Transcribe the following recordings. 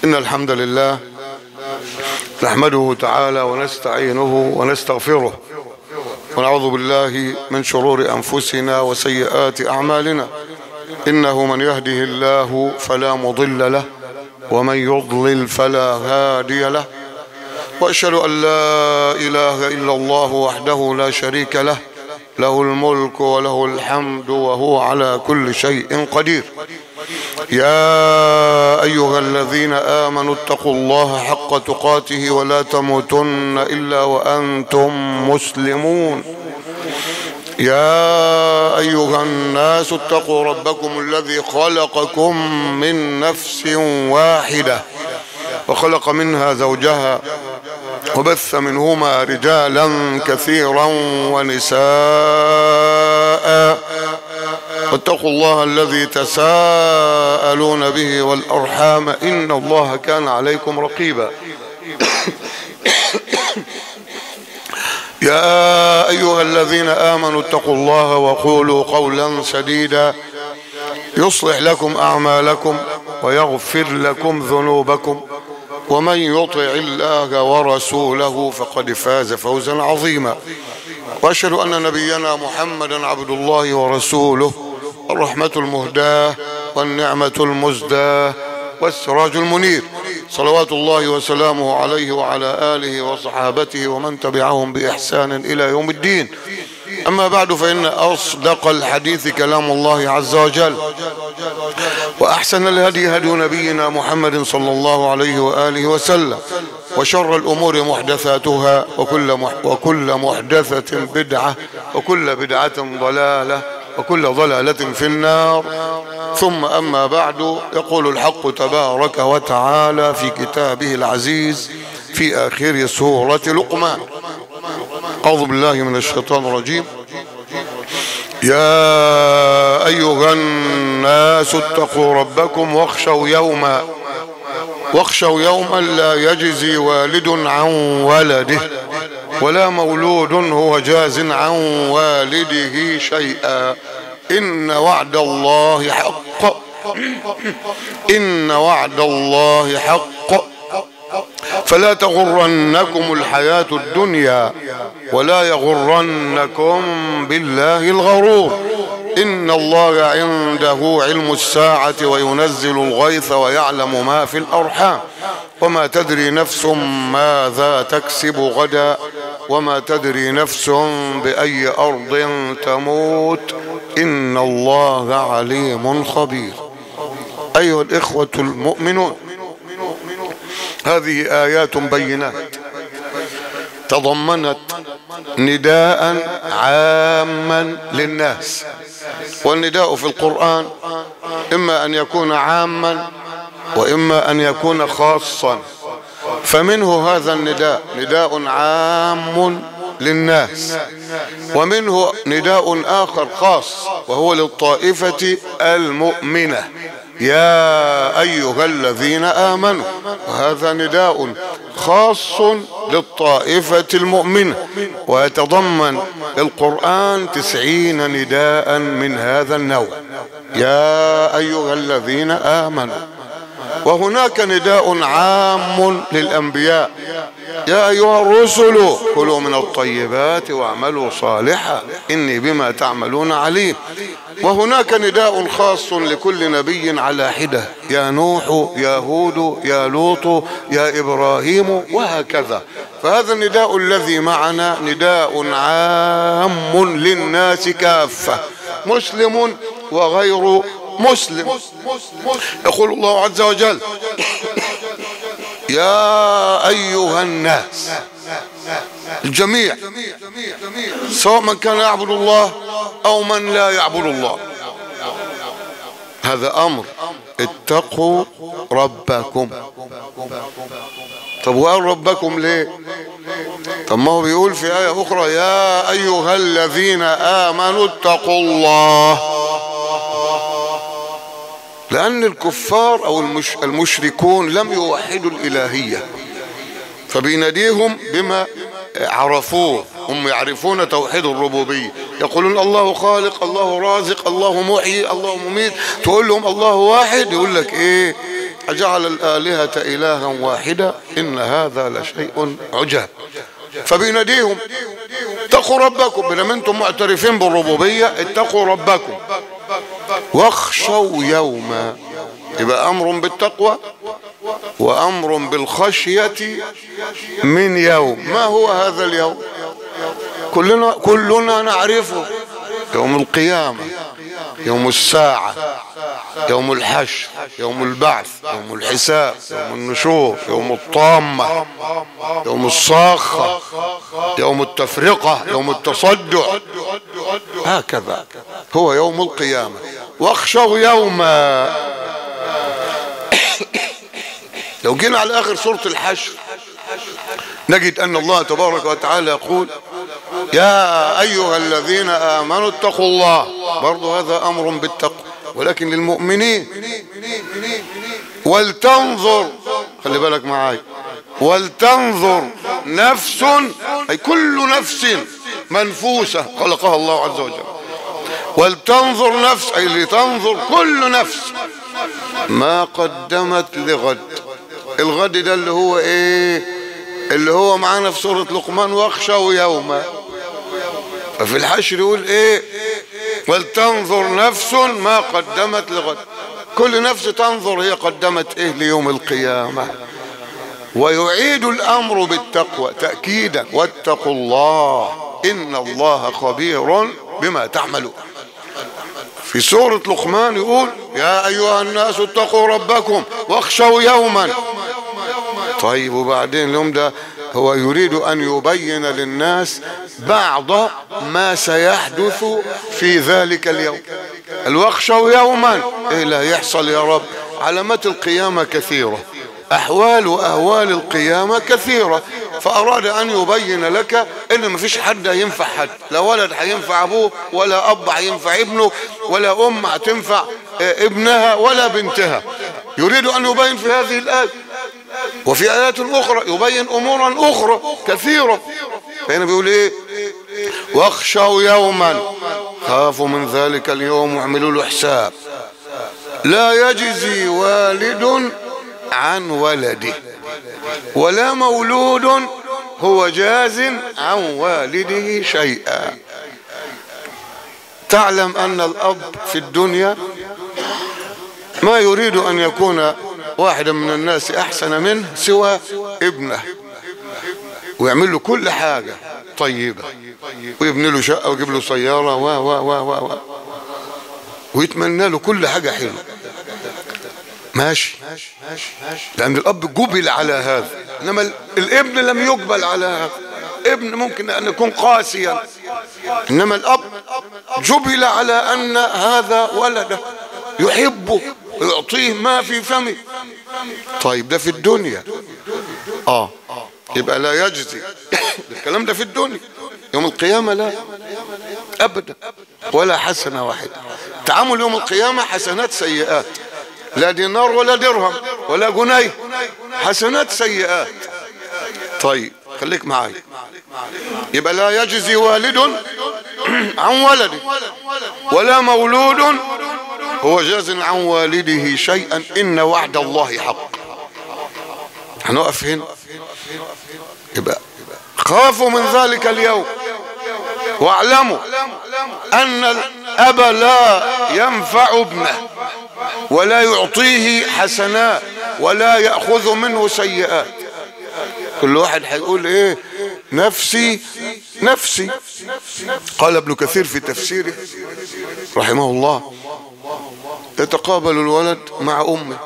إن الحمد لله نحمده تعالى ونستعينه ونستغفره ونعوذ بالله من شرور أنفسنا وسيئات أعمالنا إنه من يهده الله فلا مضل له ومن يضلل فلا هادي له وأشهد أن لا إله إلا الله وحده لا شريك له له الملك وله الحمد وهو على كل شيء قدير يا أيها الذين آمنوا اتقوا الله حق تقاته ولا تموتن إلا وأنتم مسلمون يا أيها الناس اتقوا ربكم الذي خلقكم من نفس واحدة وخلق منها زوجها وبث منهما رجالا كثيرا ونساء واتقوا الله الذي تساءلون به والأرحام إن الله كان عليكم رقيبا يا أيها الذين آمنوا اتقوا الله وقولوا قولا سديدا يصلح لكم أعمالكم ويغفر لكم ذنوبكم ومن يطع الله ورسوله فقد فاز فوزا عظيما واشهد ان نبينا محمدا عبد الله ورسوله الرحمه المهداه والنعمه المزداه والسراج المنير صلوات الله وسلامه عليه وعلى اله وصحابته ومن تبعهم باحسان الى يوم الدين اما بعد فان اصدق الحديث كلام الله عز وجل وأحسن الهدي هدي نبينا محمد صلى الله عليه وآله وسلم وشر الأمور محدثاتها وكل, مح وكل محدثة بدعة وكل بدعة ضلالة وكل ضلالة في النار ثم أما بعد يقول الحق تبارك وتعالى في كتابه العزيز في آخر سورة لقمان أعوذ بالله من الشيطان الرجيم يا أيها الناس اتقوا ربكم واخشوا يوما واخشوا يوما لا يجزي والد عن ولده ولا مولود هو جاز عن والده شيئا إن وعد الله حق إن وعد الله حق فلا تغرنكم الحياة الدنيا ولا يغرنكم بالله الغرور إن الله عنده علم الساعة وينزل الغيث ويعلم ما في الأرحام وما تدري نفس ماذا تكسب غدا وما تدري نفس بأي أرض تموت إن الله عليم خبير أيها الإخوة المؤمنون هذه آيات بينات تضمنت نداء عاما للناس والنداء في القرآن إما أن يكون عاما وإما أن يكون خاصا فمنه هذا النداء نداء عام للناس ومنه نداء آخر خاص وهو للطائفة المؤمنة يا أيها الذين آمنوا وهذا نداء خاص للطائفة المؤمنة ويتضمن القرآن تسعين نداء من هذا النوع يا أيها الذين آمنوا وهناك نداء عام للأنبياء يا أيها الرسل كلوا من الطيبات واعملوا صالحا إني بما تعملون عليم وهناك نداء خاص لكل نبي على حدة يا نوح يا هود يا لوط يا إبراهيم وهكذا فهذا النداء الذي معنا نداء عام للناس كافة مسلم وغير مسلم يقول الله عز وجل يا أيها الناس الجميع سواء من كان يعبد الله أو من لا يعبد الله هذا أمر اتقوا ربكم طب وقال ربكم ليه طب ما هو بيقول في آية أخرى يا أيها الذين آمنوا اتقوا الله لأن الكفار أو المش المشركون لم يوحدوا الإلهية فبيناديهم بما عرفوه هم يعرفون توحيد الربوبية يقولون الله خالق الله رازق الله محيي الله مميت تقول لهم الله واحد يقول لك ايه أجعل الآلهة إلها واحدة إن هذا لشيء عجاب فبيناديهم اتقوا ربكم بينما انتم معترفين بالربوبية اتقوا ربكم واخشوا يوما يبقى أمر بالتقوى وأمر بالخشية من يوم ما هو هذا اليوم كلنا كلنا نعرفه يوم القيامة يوم الساعة يوم الحشر يوم البعث يوم الحساب يوم النشور يوم الطامة يوم الصاخة يوم التفرقة يوم التصدع هكذا هو يوم القيامة واخشوا يوما لو جينا على آخر سورة الحشر نجد أن الله تبارك وتعالى يقول يا أيها الذين آمنوا اتقوا الله برضو هذا أمر بالتقوى ولكن للمؤمنين ولتنظر خلي بالك معاي ولتنظر نفس أي كل نفس منفوسة خلقها الله عز وجل ولتنظر نفس أي لتنظر كل نفس ما قدمت لغد الغد ده اللي هو ايه اللي هو معانا في سورة لقمان واخشوا يوما ففي الحشر يقول ايه ولتنظر نفس ما قدمت لغد كل نفس تنظر هي قدمت ايه ليوم القيامة ويعيد الامر بالتقوى تأكيدا واتقوا الله ان الله خبير بما تعملون في سورة لقمان يقول يا ايها الناس اتقوا ربكم واخشوا يوما طيب وبعدين اليوم ده هو يريد أن يبين للناس بعض ما سيحدث في ذلك اليوم الوخشوا يوما إيه لا يحصل يا رب علامات القيامة كثيرة أحوال وأهوال القيامة كثيرة فأراد أن يبين لك إن مفيش حد هينفع حد لا ولد هينفع أبوه ولا أب هينفع ابنه ولا أم هتنفع ابنها ولا بنتها يريد أن يبين في هذه الآية وفي آيات أخرى يبين أمورا أخرى كثيرة فهنا بيقول إيه واخشوا يوما خافوا من ذلك اليوم واعملوا له حساب لا يجزي والد عن ولده ولا مولود هو جاز عن والده شيئا تعلم أن الأب في الدنيا ما يريد أن يكون واحدا من الناس أحسن منه سوى ابنه ويعمل له كل حاجة طيبة ويبني له شقة ويجيب له سيارة و و و و و ويتمنى له كل حاجة حلوة ماشي لأن الأب جبل على هذا إنما الابن لم يقبل على هذا ابن ممكن أن يكون قاسيا إنما الأب جبل على أن هذا ولده يحبه ويعطيه ما في فمه طيب ده في الدنيا اه يبقى لا يجزي الكلام ده في الدنيا يوم القيامة لا أبدا ولا حسنة واحدة تعامل يوم القيامة حسنات سيئات لا دينار ولا درهم ولا جنيه حسنات سيئات طيب خليك معي يبقى لا يجزي والد عن ولده ولا مولود هو جاز عن والده شيئا إن وعد الله حق هنقف هنا يبقى خافوا من ذلك اليوم واعلموا أن الأب لا ينفع ابنه ولا يعطيه حسنات ولا يأخذ منه سيئات كل واحد هيقول ايه نفسي نفسي قال ابن كثير في تفسيره رحمه الله يتقابل الولد مع امه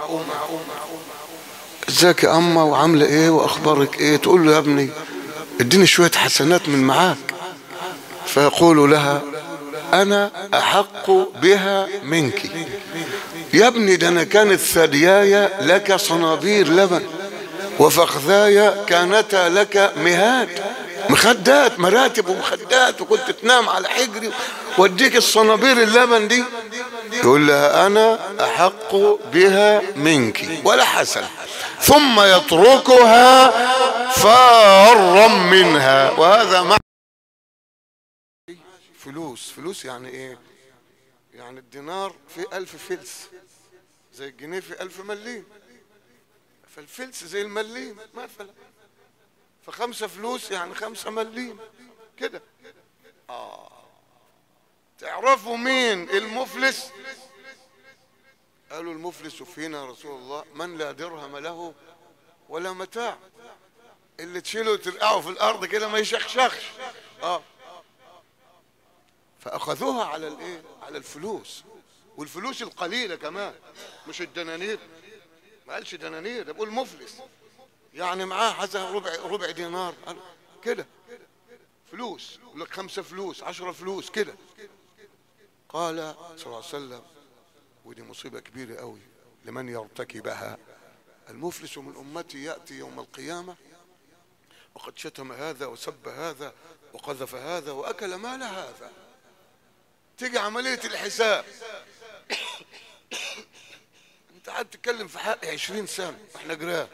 ازيك يا اما وعامله ايه واخبارك ايه تقول له يا ابني اديني شويه حسنات من معاك فيقول لها انا احق بها منك يا ابني ده انا كانت ثدياي لك صنابير لبن وفخذاي كانتا لك مهاد مخدات مراتب ومخدات وكنت تنام على حجري واديك الصنابير اللبن دي يقول لها انا احق بها منك ولا حسن ثم يتركها فارا منها وهذا مع فلوس فلوس يعني ايه يعني الدينار في الف فلس زي الجنيه في ألف مليم فالفلس زي المليم مثلا فخمسة فلوس يعني خمسة مليم كده آه تعرفوا مين المفلس قالوا المفلس فينا يا رسول الله من لا درهم له ولا متاع اللي تشيله وترقعه في الارض كده ما يشخشخش اه فاخذوها على الايه على الفلوس والفلوس القليله كمان مش الدنانير ما قالش دنانير ده بيقول مفلس يعني معاه حتى ربع ربع دينار كده فلوس يقول لك خمسه فلوس عشرة فلوس كده قال صلى الله عليه وسلم ودي مصيبه كبيره قوي لمن يرتكبها المفلس من امتي ياتي يوم القيامه وقد شتم هذا وسب هذا وقذف هذا واكل مال هذا تيجي عمليه الحساب انت قاعد تتكلم في حق عشرين سنه احنا جيران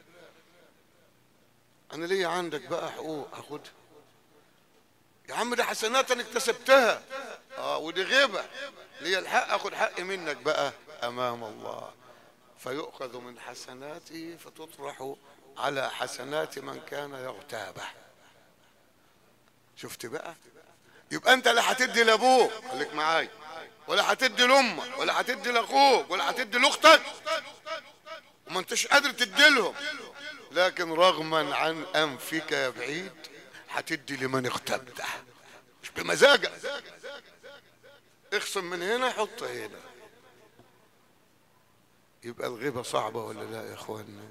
انا ليه عندك بقى حقوق اخدها يا عم ده حسنات انا اكتسبتها اه ودي غيبه ليا الحق اخد حقي منك بقى امام الله فيؤخذ من حسناته فتطرح على حسنات من كان يغتابه شفت بقى يبقى انت لا هتدي لابوك خليك معايا ولا هتدي لامك ولا هتدي لاخوك ولا هتدي لاختك وما انتش قادر تدي لهم لكن رغما عن انفك يا بعيد هتدي لمن اغتبته مش بمزاجك اخصم من هنا حط هنا يبقى الغيبة صعبة ولا لا يا اخوانا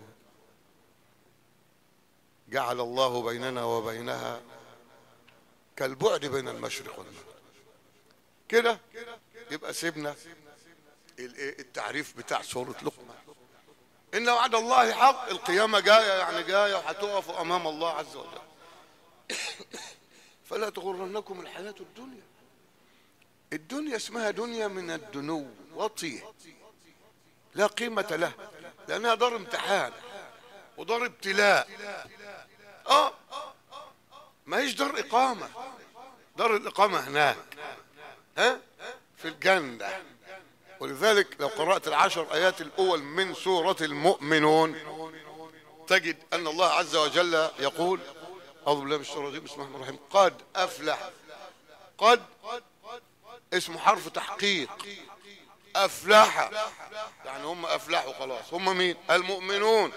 جعل الله بيننا وبينها كالبعد بين المشرق والمغرب كده يبقى سيبنا التعريف بتاع سورة لقمان إن وعد الله حق القيامة جاية يعني جاية وهتقفوا أمام الله عز وجل فلا تغرنكم الحياة الدنيا الدنيا اسمها دنيا من الدنو وطيه لا قيمة له لأنها دار امتحان ودار ابتلاء اه ما هيش دار إقامة دار الإقامة هناك ها في الجنة ولذلك لو قرأت العشر آيات الأول من سورة المؤمنون تجد أن الله عز وجل يقول أعوذ بالله من الشيطان الرجيم بسم الله الرحمن الرحيم قد أفلح قد اسمه حرف تحقيق أفلح يعني هم أفلحوا خلاص هم مين المؤمنون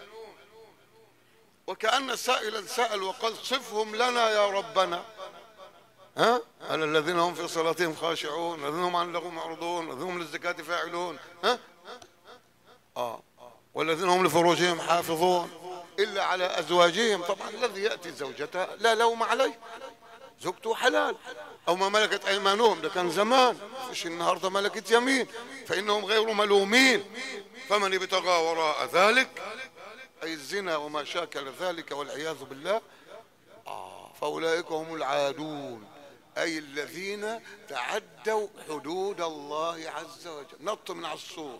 وكأن سائلا سأل وقال صفهم لنا يا ربنا ها على الذين هم في صلاتهم خاشعون الذين هم عن لغو معرضون الذين هم للزكاة فاعلون ها اه والذين هم لفروجهم حافظون إلا على أزواجهم طبعا الذي يأتي زوجته لا لوم عليه زوجته حلال أو ما ملكت أيمانهم ده كان زمان مش النهاردة ملكت يمين فإنهم غير ملومين فمن ابتغى وراء ذلك أي الزنا وما شاكل ذلك والعياذ بالله آه فأولئك هم العادون أي الذين تعدوا حدود الله عز وجل نط من على السور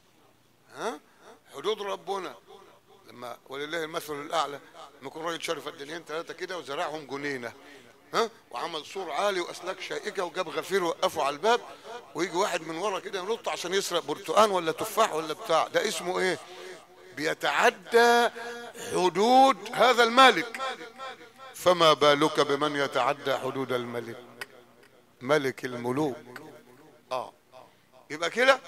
ها حدود ربنا لما ولله المثل الأعلى لما يكون راجل شارف الدنيين ثلاثة كده وزرعهم جنينة ها وعمل سور عالي وأسلاك شائكة وجاب غفير وقفوا على الباب ويجي واحد من ورا كده ينط عشان يسرق برتقان ولا تفاح ولا بتاع ده اسمه ايه بيتعدى حدود هذا الملك فما بالك بمن يتعدى حدود الملك ملك الملوك اه يبقى كده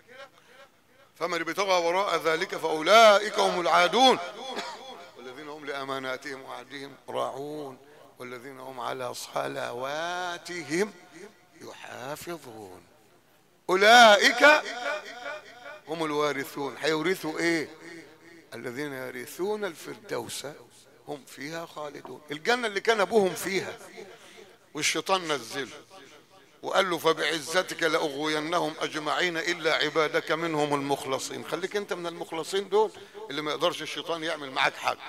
فمن ابتغى وراء ذلك فاولئك هم العادون والذين هم لاماناتهم وعهدهم راعون والذين هم على صلواتهم يحافظون اولئك هم الوارثون هيورثوا ايه الذين يرثون الفردوس هم فيها خالدون الجنة اللي كان أبوهم فيها والشيطان نزله وقال له فبعزتك لأغوينهم أجمعين إلا عبادك منهم المخلصين خليك أنت من المخلصين دول اللي ما يقدرش الشيطان يعمل معاك حاجة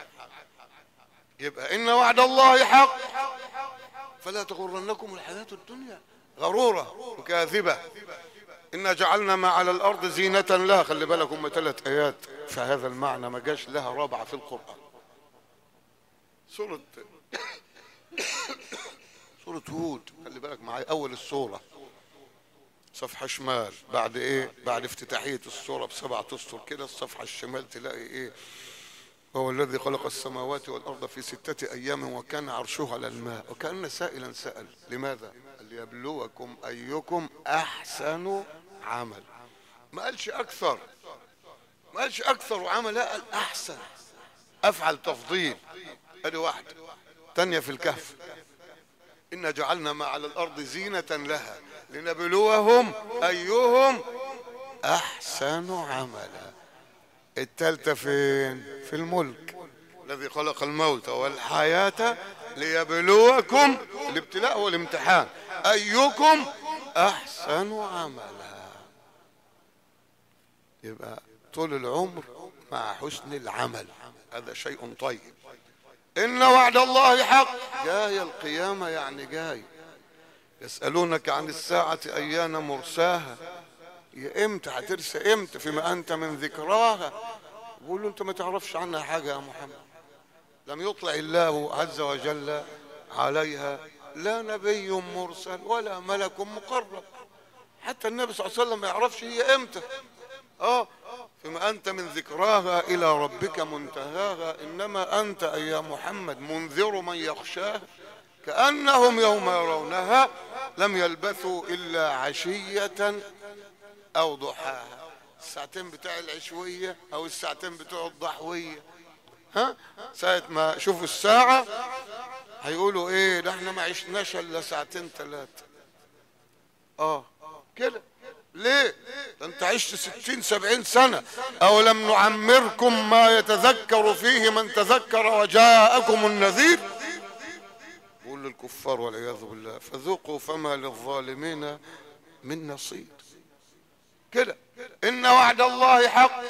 يبقى إن وعد الله حق فلا تغرنكم الحياة الدنيا غرورة وكاذبة إنا جعلنا ما على الأرض زينة لها خلي بالك هم ثلاث آيات في هذا المعنى ما جاش لها رابعة في القرآن سورة سورة هود خلي بالك معايا أول السورة صفحة شمال بعد ايه بعد افتتاحية الصورة بسبعة اسطر كده الصفحة الشمال تلاقي ايه هو الذي خلق السماوات والأرض في ستة أيام وكان عرشه على الماء وكأن سائلا سأل لماذا ليبلوكم أيكم أحسن عمل ما قالش أكثر ما قالش أكثر وعمل لا قال أحسن أفعل تفضيل أدي واحدة تانية في الكهف إن جعلنا ما على الأرض زينة لها لنبلوهم أيهم أحسن عملا التالتة فين في الملك الذي خلق الموت والحياة ليبلوكم الابتلاء والامتحان أيكم أحسن عملا يبقى طول العمر مع حسن العمل هذا شيء طيب إن وعد الله حق جاي القيامة يعني جاي يسألونك عن الساعة أيان مرساها يا امتى هترسى امتى فيما أنت من ذكراها بقول له أنت ما تعرفش عنها حاجة يا محمد لم يطلع الله عز وجل عليها لا نبي مرسل ولا ملك مقرب حتى النبي صلى الله عليه وسلم ما يعرفش هي امتى اه فيما أنت من ذكراها إلى ربك منتهاها إنما أنت أي يا محمد منذر من يخشاها كأنهم يوم يرونها لم يلبثوا إلا عشية أو ضحاها الساعتين بتاع العشوية أو الساعتين بتوع الضحوية ها ساعة ما شوفوا الساعة هيقولوا ايه ده احنا ما عشناش الا ساعتين ثلاثة اه كده ليه ده انت عشت ستين سبعين سنة او لم نعمركم ما يتذكر فيه من تذكر وجاءكم النذير بقول للكفار والعياذ بالله فذوقوا فما للظالمين من نصير كده ان وعد الله حق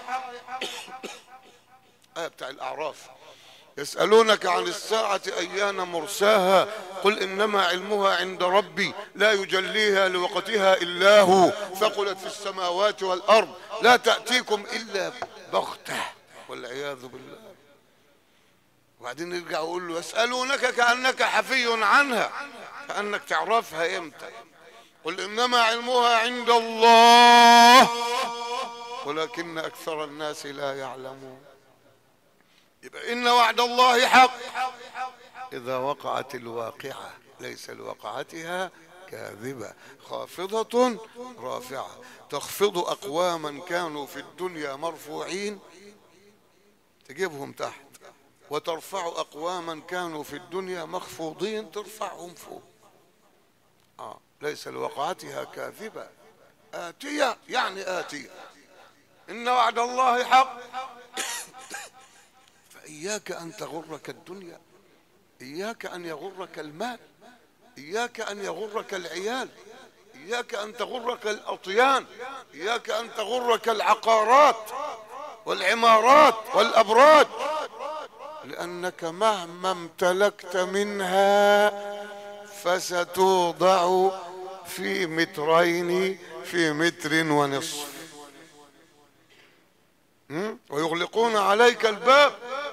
آية بتاع الاعراف يسألونك عن الساعة أيان مرساها قل إنما علمها عند ربي لا يجليها لوقتها إلا هو ثقلت في السماوات والأرض لا تأتيكم إلا بغتة والعياذ بالله وبعدين يرجع يقول له يسألونك كأنك حفي عنها كأنك تعرفها إمتى قل إنما علمها عند الله ولكن أكثر الناس لا يعلمون يبقى إن وعد الله حق إذا وقعت الواقعة ليس لوقعتها كاذبة خافضة رافعة تخفض أقواما كانوا في الدنيا مرفوعين تجيبهم تحت وترفع أقواما كانوا في الدنيا مخفوضين ترفعهم فوق آه ليس لوقعتها كاذبة آتية يعني آتية إن وعد الله حق فإياك أن تغرك الدنيا إياك أن يغرك المال إياك أن يغرك العيال إياك أن تغرك الأطيان إياك أن تغرك العقارات والعمارات والأبراج لأنك مهما امتلكت منها فستوضع في مترين في متر ونصف م? ويغلقون عليك الباب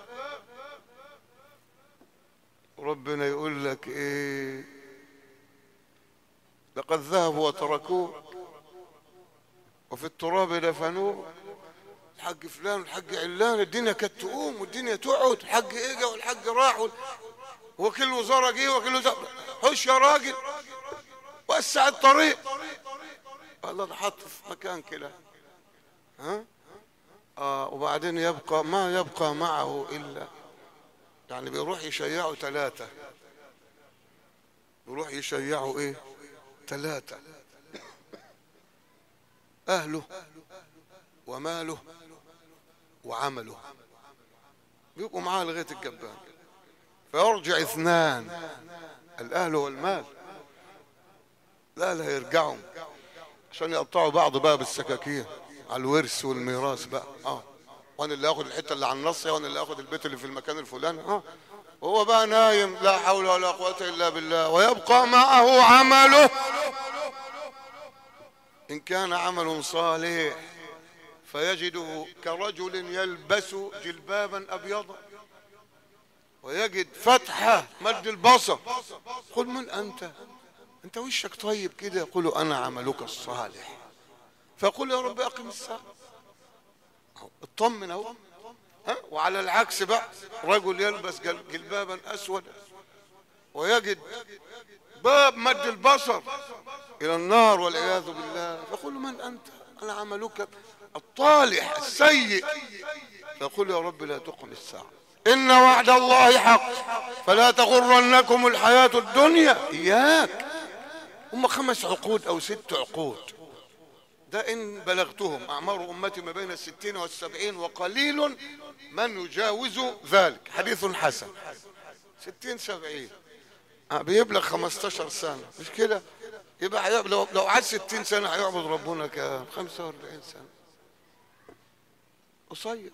ربنا يقول لك ايه لقد ذهبوا وتركوك وفي التراب دفنوه الحاج فلان والحاج علان الدنيا كانت تقوم والدنيا تقعد الحاج اجى والحاج راح وكل وزاره جه وكل وزاره حش يا راجل وسع الطريق الله ده حط في مكان كده ها آه وبعدين يبقى ما يبقى معه الا يعني بيروح يشيعوا ثلاثة بيروح يشيعوا ايه ثلاثة اهله وماله وعمله بيبقوا معاه لغاية الجبان فيرجع اثنان الاهل والمال لا لا يرجعوا عشان يقطعوا بعض بقى بالسكاكين على الورث والميراث بقى اه وانا اللي اخد الحته اللي على النص وانا اللي اخد البيت اللي في المكان الفلاني اه وهو بقى نايم لا حول ولا قوه الا بالله ويبقى معه عمله ان كان عمل صالح فيجده كرجل يلبس جلبابا ابيضا ويجد فتحه مد البصر قل من انت انت وشك طيب كده يقول انا عملك الصالح فيقول يا رب اقم الساعه أهو، اطمن اهو ها وعلى العكس بقى رجل يلبس جل- جلبابا اسودا ويجد باب مد البصر الى النار والعياذ بالله فيقول من انت انا عملك الطالح السيء فيقول يا رب لا تقم الساعه ان وعد الله حق فلا تغرنكم الحياه الدنيا اياك هم خمس عقود او ست عقود ده إن بلغتهم أعمار أمتي ما بين الستين والسبعين وقليل من يجاوز ذلك حديث حسن ستين سبعين آه، بيبلغ 15 سنة مش كده يبقى هيعب- لو لو عاد 60 سنة هيعبد ربنا كام 45 سنة قصير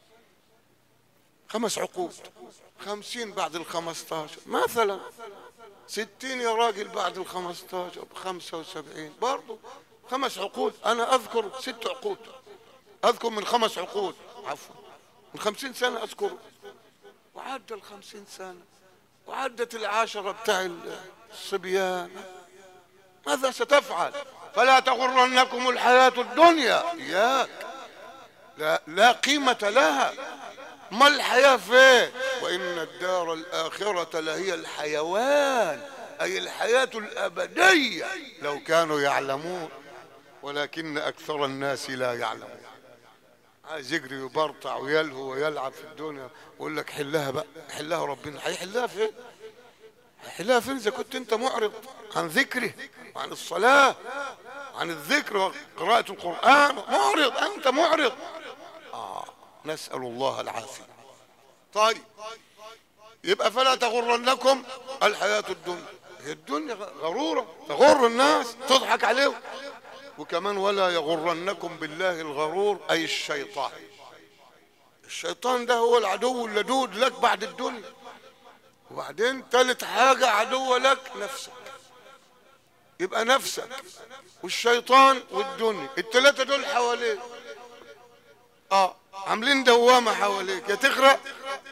خمس عقود خمسين بعد ال 15 مثلا ستين يا راجل بعد ال 15 خمسة وسبعين برضو خمس عقود أنا أذكر ست عقود أذكر من خمس عقود عفوا من خمسين سنة أذكر وعدى الخمسين سنة وعدت العاشرة بتاع الصبيان ماذا ستفعل فلا تغرنكم الحياة الدنيا إياك لا, لا قيمة لها ما الحياة فين وإن الدار الآخرة لهي الحيوان أي الحياة الأبدية لو كانوا يعلمون ولكن أكثر الناس لا يعلمون عايز يجري ويبرطع ويلهو ويلعب في الدنيا ويقول لك حلها بقى حلها ربنا هيحلها فين هيحلها فين اذا كنت انت معرض عن ذكره وعن الصلاه عن الذكر وقراءه القران معرض انت معرض اه نسال الله العافيه طيب يبقى فلا تغرنكم الحياه الدنيا هي الدنيا غروره تغر الناس تضحك عليهم وكمان ولا يغرنكم بالله الغرور اي الشيطان الشيطان ده هو العدو اللدود لك بعد الدنيا وبعدين تالت حاجة عدو لك نفسك يبقى نفسك والشيطان والدنيا التلاتة دول حواليك اه عاملين دوامة حواليك يا تغرق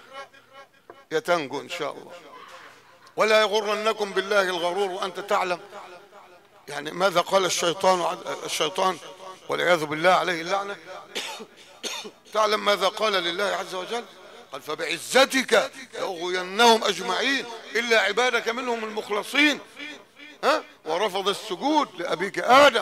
يا تنجو ان شاء الله ولا يغرنكم بالله الغرور وانت تعلم يعني ماذا قال الشيطان عن- الشيطان والعياذ بالله عليه اللعنة تعلم ماذا قال لله عز وجل قال فبعزتك لأغوينهم أجمعين إلا عبادك منهم المخلصين ها ورفض السجود لأبيك آدم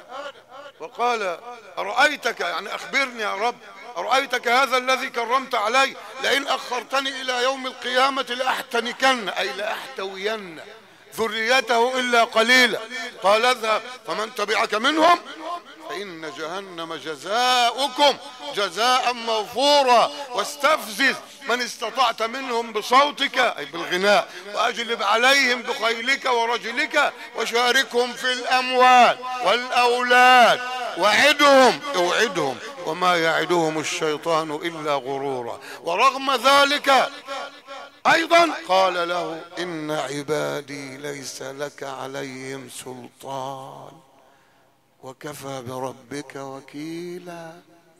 وقال أرأيتك يعني أخبرني يا رب أرأيتك هذا الذي كرمت علي لئن أخرتني إلى يوم القيامة لأحتنكن أي لأحتوين ذريته إلا قليلا قال اذهب فمن تبعك منهم فإن جهنم جزاؤكم جزاء موفورا واستفزز من استطعت منهم بصوتك أي بالغناء وأجلب عليهم بخيلك ورجلك وشاركهم في الأموال والأولاد وعدهم اوعدهم وما يعدهم الشيطان إلا غرورا ورغم ذلك أيضا قال له إن عبادي ليس لك عليهم سلطان وكفى بربك وكيلا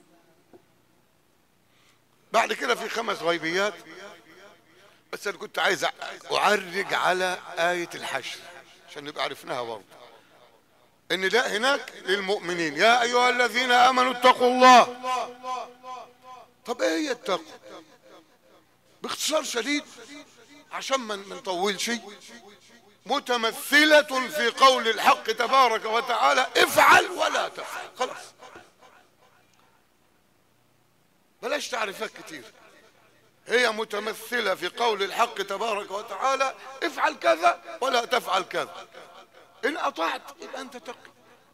بعد كده في خمس غيبيات بس انا كنت عايز اعرج على آية الحشر عشان نبقى عرفناها برضه ان ده هناك للمؤمنين يا ايها الذين امنوا اتقوا الله طب ايه هي التقوى باختصار شديد عشان ما ما نطولش متمثلة في قول الحق تبارك وتعالى افعل ولا تفعل خلاص بلاش تعريفات كتير هي متمثلة في قول الحق تبارك وتعالى افعل كذا ولا تفعل كذا إن أطعت يبقى أنت تقي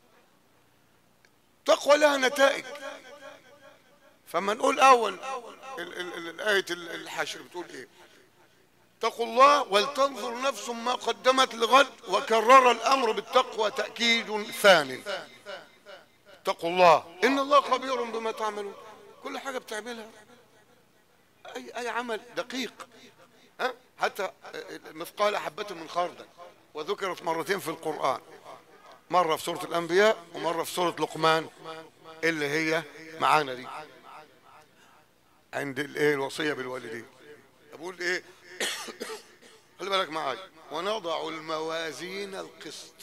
تقوى لها نتائج فما نقول أول ال- ال- ال- الآية ال- الحشر بتقول إيه اتقوا الله ولتنظر نفس ما قدمت لغد وكرر الأمر بالتقوى تأكيد ثاني اتقوا الله إن الله خبير بما تعملون كل حاجة بتعملها أي أي عمل دقيق ها حتى مثقال حبة من خردل وذكرت مرتين في القرآن مرة في سورة الأنبياء ومرة في سورة لقمان اللي هي معانا دي عند الايه الوصية بالوالدين بقول ايه خلي بالك معايا ونضع الموازين القسط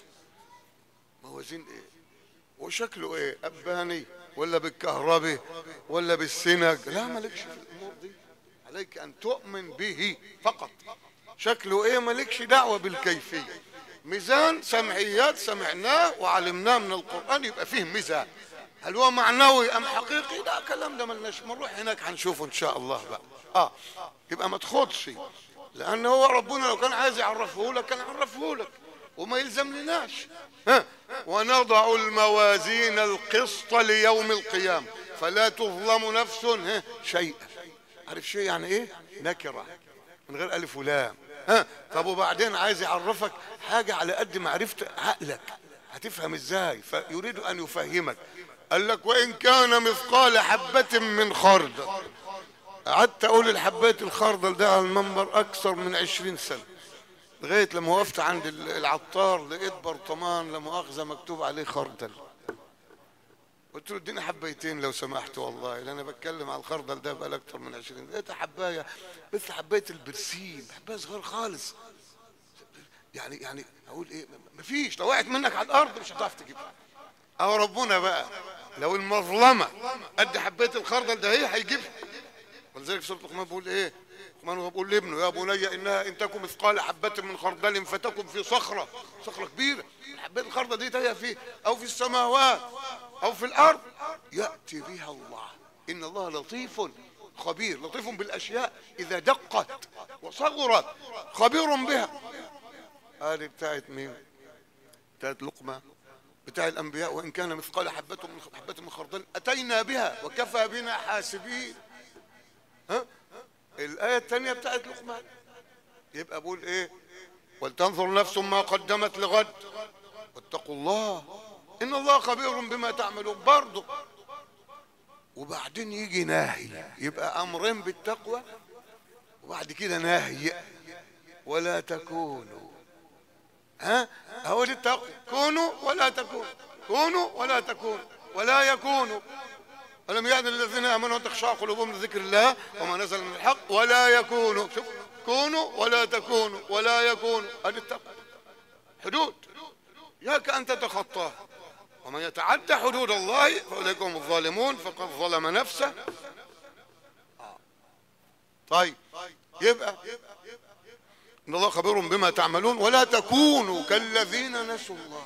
موازين ايه وشكله ايه اباني ولا بالكهرباء ولا بالسنج لا مالكش في الامور دي عليك ان تؤمن به فقط شكله ايه مالكش دعوه بالكيفيه ميزان سمعيات سمعناه وعلمناه من القران يبقى فيه ميزان هل هو معنوي ام حقيقي لا كلام ده ملناش بنروح هناك هنشوفه ان شاء الله بقى اه يبقى ما تخدش لان هو ربنا لو كان عايز يعرفه لك كان عرفه لك وما يلزمناش ها ونضع الموازين القسط ليوم القيامة فلا تظلم نفس ها شيئا عارف شيء يعني ايه نكرة من غير ألف ولام ها طب وبعدين عايز يعرفك حاجة على قد معرفة عقلك هتفهم ازاي فيريد ان يفهمك قال لك وان كان مثقال حبة من خردل قعدت اقول الحبات الخردل ده على المنبر اكثر من عشرين سنة لغاية لما وقفت عند العطار لقيت برطمان لا مؤاخذة مكتوب عليه خردل قلت له اديني حبيتين لو سمحت والله لان انا بتكلم على الخردل ده بقى اكتر من 20 لقيت حبايه مثل حبايه البرسيم حبايه صغيره خالص يعني يعني اقول ايه مفيش لو وقعت منك على الارض مش هتعرف تجيبها او ربنا بقى لو المظلمه قد حبايه الخردل ده هي هيجيبها ولذلك سوره لقمان بيقول ايه لقمان هو بيقول لابنه يا بني انها ان تكن مثقال حبه من خردل فتكن في صخره صخره كبيره حبايه الخردل دي هي في او في السماوات او في الارض ياتي بها الله ان الله لطيف خبير لطيف بالاشياء اذا دقت وصغرت خبير بها هذه بتاعت مين بتاعت لقمه بتاع الانبياء وان كان مثقال حبه من حبه من خردل اتينا بها وكفى بنا حاسبين ها الايه الثانيه بتاعت لقمان يبقى بقول ايه ولتنظر نفس ما قدمت لغد واتقوا الله ان الله خبير بما تعملون برضه وبعدين يجي ناهي يبقى امرين بالتقوى وبعد كده ناهي ولا تكونوا ها هو دي التقوى كونوا ولا تكونوا كونوا ولا تكونوا ولا يكونوا ألم يعد الذين آمنوا أن تخشع قلوبهم لذكر الله وما نزل من الحق ولا يكونوا شوف كونوا ولا تكونوا ولا يكونوا هذه التقوى حدود إياك أن تتخطاها ومن يتعدى حدود الله فأولئك هم الظالمون فقد ظلم نفسه طيب يبقى إن الله خبير بما تعملون ولا تكونوا كالذين نسوا الله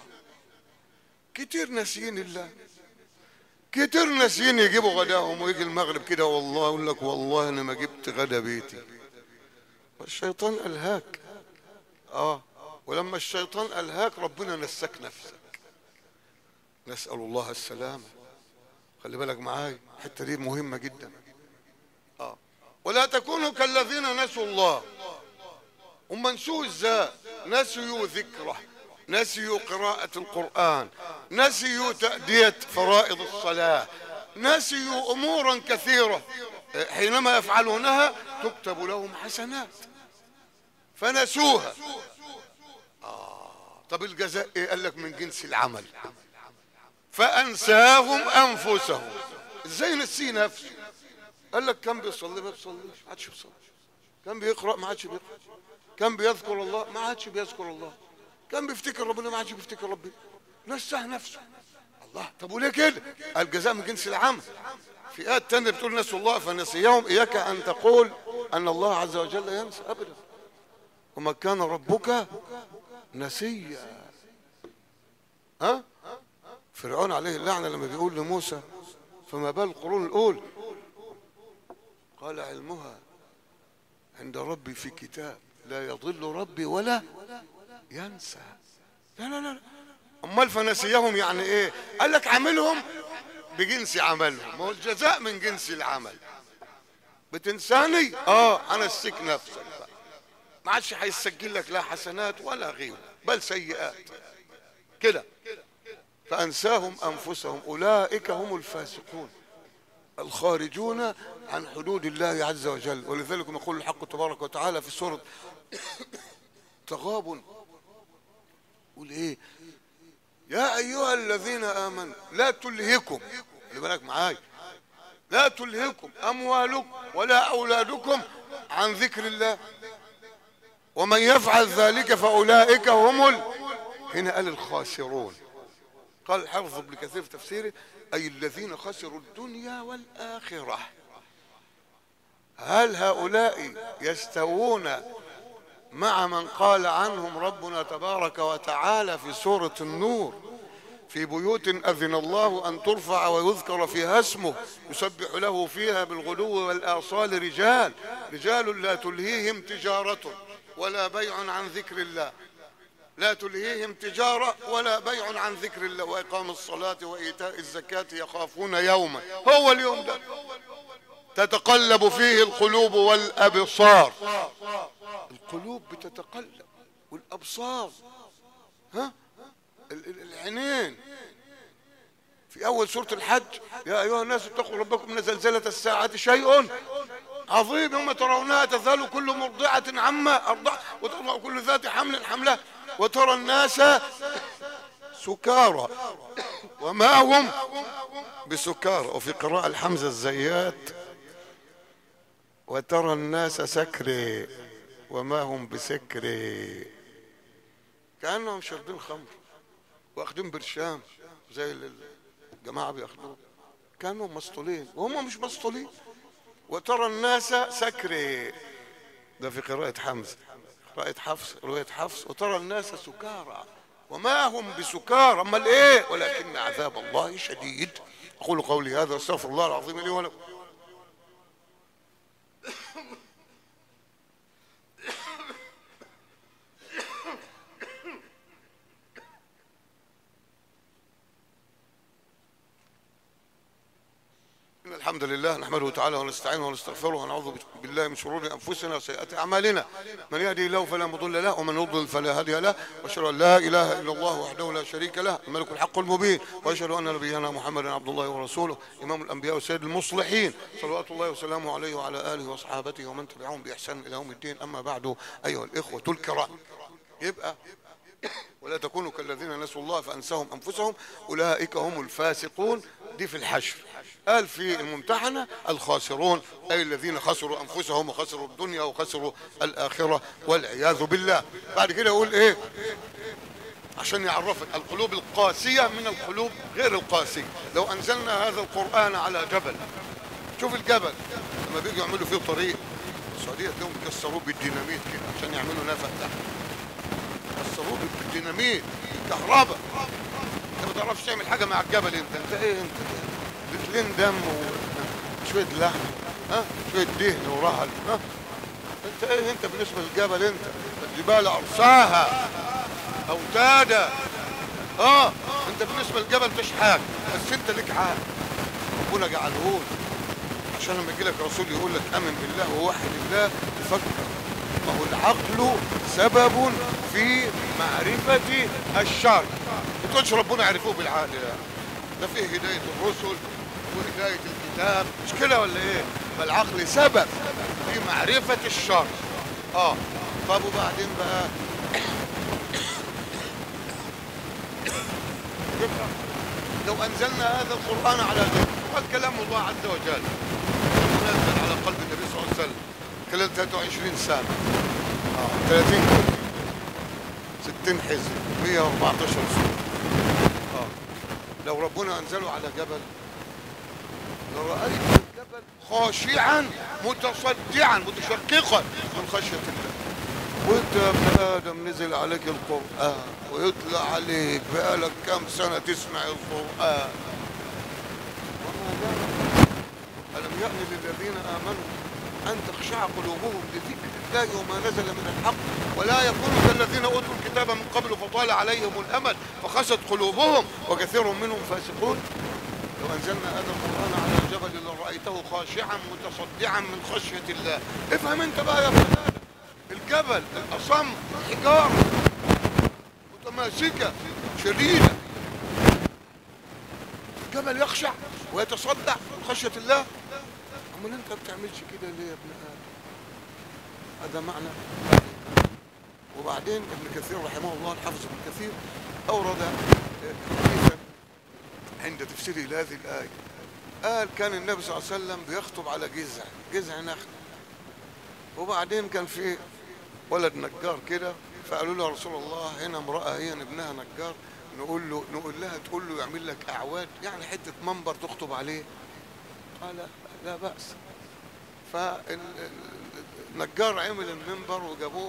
كتير ناسيين الله كتير ناسيين يجيبوا غداهم ويجي المغرب كده والله يقول لك والله انا ما جبت غدا بيتي والشيطان الهاك اه ولما الشيطان الهاك ربنا نساك نفسك نسال الله السلامه خلي بالك معايا الحته دي مهمه جدا اه ولا تكونوا كالذين نسوا الله هم نسوا ازاي نسيوا ذكره نسيوا قراءة القرآن نسيوا تأدية فرائض الصلاة نسيوا أمورا كثيرة حينما يفعلونها تكتب لهم حسنات فنسوها آه طب الجزاء إيه قال لك من جنس العمل فأنساهم أنفسهم إزاي نسيه نفسه قال لك كان بيصلي ما بيصليش ما عادش بيصلي كان بيقرأ ما عادش بيقرأ كان بيذكر الله ما عادش بيذكر الله كان بيفتكر ربنا ما عادش بيفتكر ربنا نساه نفسه الله طب وليه كده الجزاء من جنس العمل في آيات تانية بتقول نسوا الله فنسيهم إياك أن تقول أن الله عز وجل ينسى أبدا وما كان ربك نسيا ها فرعون عليه اللعنة لما بيقول لموسى فما بال القرون الأولى قال علمها عند ربي في كتاب لا يضل ربي ولا ينسى لا لا لا امال فنسيهم يعني ايه قال لك عاملهم بجنس عملهم ما هو الجزاء من جنس العمل بتنساني اه انا السك نفسك بقى ما عادش هيسجل لك لا حسنات ولا غيره بل سيئات كده فانساهم انفسهم اولئك هم الفاسقون الخارجون عن حدود الله عز وجل ولذلك يقول الحق تبارك وتعالى في سوره تغابن يقول ايه يا ايها الذين امنوا لا تلهكم خلي بالك معايا لا تلهكم اموالكم ولا اولادكم عن ذكر الله ومن يفعل ذلك فأولئك هم ال... هنا قال الخاسرون قال الحافظ ابن كثير في تفسيره أي الذين خسروا الدنيا والآخرة هل هؤلاء يستوون مع من قال عنهم ربنا تبارك وتعالى في سورة النور في بيوت أذن الله أن ترفع ويذكر فيها اسمه يسبح له فيها بالغدو والآصال رجال رجال لا تلهيهم تجارة ولا بيع عن ذكر الله لا تلهيهم تجارة ولا بيع عن ذكر الله وإقام الصلاة وإيتاء الزكاة يخافون يوما هو اليوم ده تتقلب فيه القلوب والأبصار القلوب بتتقلب والأبصار ها العينين في أول سورة الحج يا أيها الناس اتقوا ربكم من زلزلة الساعة شيء عظيم يوم ترونها تذهل كل مرضعة عما أرضع وتضع كل ذات حمل حمله وترى الناس سكارى وما هم بسكارى وفي قراءة الحمزة الزيات وترى الناس سكري وما هم بسكري كأنهم شاربين خمر واخدين برشام زي الجماعة بياخدوه كانوا مسطولين وهم مش مسطولين وترى الناس سكري ده في قراءة حمزة قراءة حفص رواية حفص وترى الناس سكارى وما هم بسكارى امال ايه ولكن عذاب الله شديد اقول قولي هذا واستغفر الله العظيم لي ولكم إن الحمد لله نحمده تعالى ونستعينه ونستغفره ونعوذ بالله من شرور انفسنا وسيئات اعمالنا من يهدي الله فلا مضل له ومن يضلل فلا هادي له واشهد ان لا اله الا الله وحده لا شريك له الملك الحق المبين واشهد ان نبينا محمدا عبد الله ورسوله امام الانبياء وسيد المصلحين صلوات الله وسلامه عليه وعلى اله واصحابه ومن تبعهم باحسان الى يوم الدين اما بعد ايها الاخوه الكرام يبقى ولا تكونوا كالذين نسوا الله فانساهم انفسهم اولئك هم الفاسقون دي في الحشر قال في الممتحنة الخاسرون أي الذين خسروا أنفسهم وخسروا الدنيا وخسروا الآخرة والعياذ بالله بعد كده يقول إيه عشان يعرفك القلوب القاسية من القلوب غير القاسية لو أنزلنا هذا القرآن على جبل شوف الجبل لما بيجوا يعملوا فيه طريق السعودية تلاقيهم بيكسروه بالديناميت كده عشان يعملوا نفق تحت كسروه بالديناميت بالكهرباء انت ما تعرفش تعمل حاجة مع الجبل انت انت ايه انت لترين دم وشوية لحم ها شوية دهن ورهل ها انت ايه انت بالنسبة للجبل انت الجبال ارساها اوتادا اه انت بالنسبة للجبل مش حاجة بس انت ليك عقل ربنا جعله عشان لما يجي لك رسول يقول لك امن بالله ووحد الله تفكر ما هو العقل سبب في معرفة الشر ما تقولش ربنا عرفوه بالعقل لا ده فيه هداية الرسل وهداية الكتاب مش كده ولا ايه فالعقل سبب في معرفة الشر اه طب وبعدين بقى لو انزلنا هذا القرآن على جبل وكلام الله عز وجل ونزل على قلب النبي صلى الله عليه وسلم خلال 23 سنة اه 30 60 حزب 114 سورة اه لو ربنا انزله على جبل لرأيت الجبل خاشعا متصدعا متشققا من خشية الله وانت يا ابن ادم نزل عليك القرآن ويطلع عليك بقالك كم سنة تسمع القرآن وما بالك ألم يأن للذين آمنوا أن تخشع قلوبهم لذكر الله وما نزل من الحق ولا يكونوا كالذين أوتوا الكتاب من قبل فطال عليهم الأمل فخشت قلوبهم وكثير منهم فاسقون لو أنزلنا هذا القرآن على الجبل لرأيته خاشعا متصدعا من خشية الله افهم انت بقى يا فلان الجبل الأصم الحجارة متماسكة شديدة الجبل يخشع ويتصدع من خشية الله امال انت ما بتعملش كده ليه يا ابن ادم هذا معنى وبعدين ابن كثير رحمه الله الحافظ ابن كثير اورد حديثا عند تفسيره لهذه الايه قال كان النبي صلى الله عليه وسلم بيخطب على جذع جذع نخل وبعدين كان في ولد نجار كده فقالوا له يا رسول الله هنا امرأة هي ابنها نجار نقول له نقول لها تقول له يعمل لك اعواد يعني حتة منبر تخطب عليه قال لا بأس فالنجار عمل المنبر وجابوه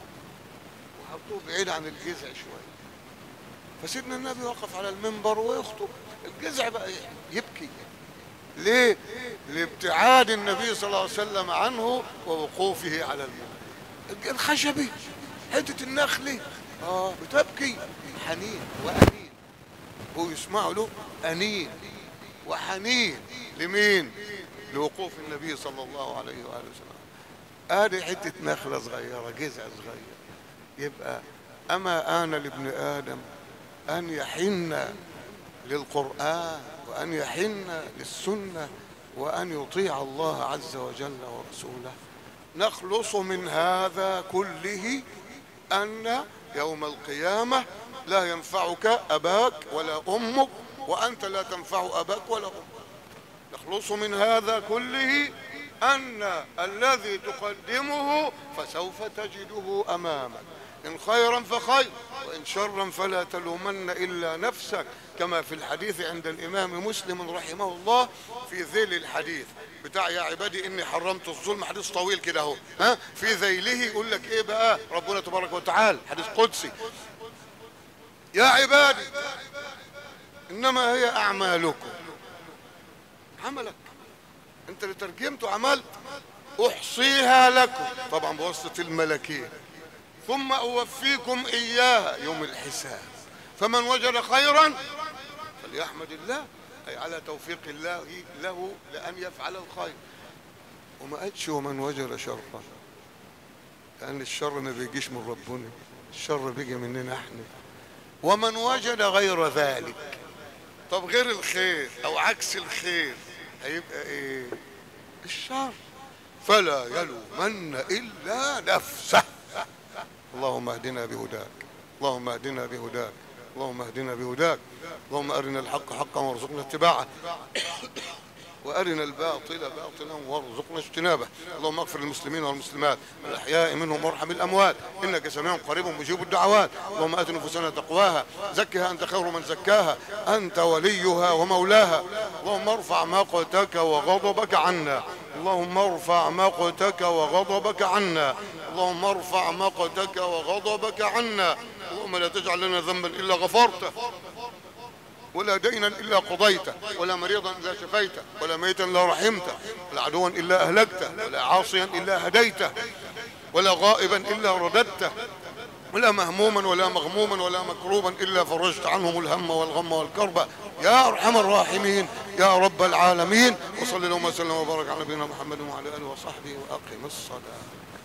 وحطوه بعيد عن الجذع شوية فسيدنا النبي وقف على المنبر ويخطب الجذع بقى يبكي ليه؟ لابتعاد النبي صلى الله عليه وسلم عنه ووقوفه على المنبر الخشبي حتة النخلة اه بتبكي حنين وأنين هو يسمع له أنين وحنين لمين؟ لوقوف النبي صلى الله عليه وآله وسلم ادي حتة نخلة صغيرة جذع صغير يبقى أما آن لابن آدم أن يحن للقرآن وأن يحن للسنة وأن يطيع الله عز وجل ورسوله نخلص من هذا كله أن يوم القيامة لا ينفعك أباك ولا أمك وأنت لا تنفع أباك ولا أمك نخلص من هذا كله أن الذي تقدمه فسوف تجده أمامك إن خيرا فخير وإن شرا فلا تلومن إلا نفسك كما في الحديث عند الإمام مسلم رحمه الله في ذيل الحديث بتاع يا عبادي إني حرمت الظلم حديث طويل كده اهو ها في ذيله يقول لك إيه بقى ربنا تبارك وتعالى حديث قدسي يا عبادي إنما هي أعمالكم عملك انت اللي ترجمت وعملت احصيها لكم طبعا بواسطه الملكيه ثم اوفيكم اياها يوم الحساب فمن وجد خيرا فليحمد الله اي على توفيق الله له لان يفعل الخير وما قالش ومن وجد شرا لان الشر ما بيجيش من ربنا الشر بيجي مننا احنا ومن وجد غير ذلك طب غير الخير او عكس الخير هيبقى ايه الشر فلا يلومن الا نفسه اللهم اهدنا بهداك اللهم اهدنا بهداك اللهم اهدنا بهداك اللهم ارنا الحق حقا وارزقنا اتباعه وارنا الباطل باطلا وارزقنا اجتنابه اللهم اغفر للمسلمين والمسلمات الاحياء منهم وارحم الاموات انك سميع قريب مجيب الدعوات اللهم ات نفوسنا تقواها زكها انت خير من زكاها انت وليها ومولاها اللهم ارفع مقتك وغضبك عنا اللهم ارفع مقتك وغضبك عنا اللهم ارفع مقتك وغضبك عنا اللهم لا تجعل لنا ذنبا الا غفرته ولا دينا إلا قضيته ولا مريضا إلا شفيته ولا ميتا إلا رحمته ولا عدوا إلا أهلكته ولا عاصيا إلا هديته ولا غائبا إلا رددته ولا مهموما ولا مغموما ولا مكروبا إلا فرجت عنهم الهم والغم والكرب يا أرحم الراحمين يا رب العالمين وصلى اللهم وسلم وبارك على نبينا محمد وعلى آله وصحبه وأقم الصلاة